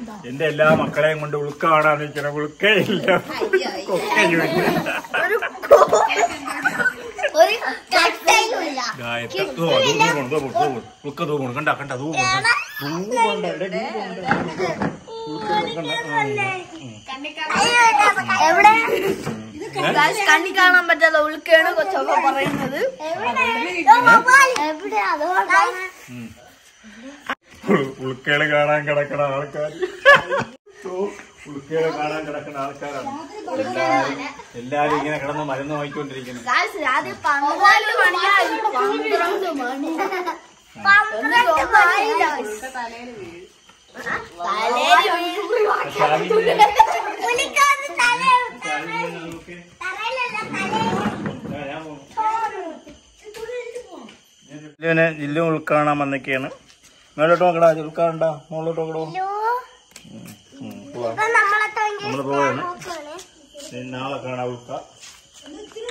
എന്റെ എല്ലാ മക്കളെയും കൊണ്ട് ഉൾക്ക കാണാൻ നിൽക്കണ ഉൾക്കയില്ല കൊക്കയുമില്ല ഒരു കോ- ഒരു കട്ടയുമില്ല ഗായത്ര ഓ, ദൂ പോണു, ദൂ പോണു, ദൂ പോണു. ഉൾക്ക ദൂ പോണു. കണ്ട കണ്ട ദൂ പോണു. ദൂ പോണ്ട, ഇവിടെ ദൂ പോണ്ട. ഉൾക്ക കണ്ട. ആ, ഉം. എവിടെ ഗായ്സ് കണ്ണി കാണാൻ പറ്റാത്ത ഉൾക്കാണ് കൊച്ചൊക്കെ പറയുന്നത് എവിടെ അതുകൊണ്ടാണ് ഉൾ- ഉൾക്കകള് കാണാൻ കിടക്കണ ആൾക്കാർ ഉൾക്കകള് കാണാൻ കിടക്കുന്ന ആൾക്കാരാണ് എല്ലാരും എല്ലാരും ഇങ്ങനെ കിടന്ന് മരുന്ന് വാങ്ങിക്കൊണ്ടിരിക്കുന്നു ഗായ്സ് രാത്രി പന്ത്രണ്ട് മണിയായി പന്ത്രണ്ട് മണി പന്ത്രണ്ട് മണി ഗായ്സ് തലേല് വീഴും. പക്ഷെ അതിന് പുലിക്കാരന് തലയിൽ അതിന് നമുക്ക് ആ, ഞാൻ പോണു. ജില്ലുവിനെ ജില്ലു ഉൾക്കാണാൻ വന്നൊക്കെയാണ് മേലോട്ട് നോക്കടാ ഉൾക്കാണ്ട മുകളിലോട്ട് നോക്കടോ നമ്മള് പോവാണ് ഇനി നാളെ കാണാം ഉൾക്ക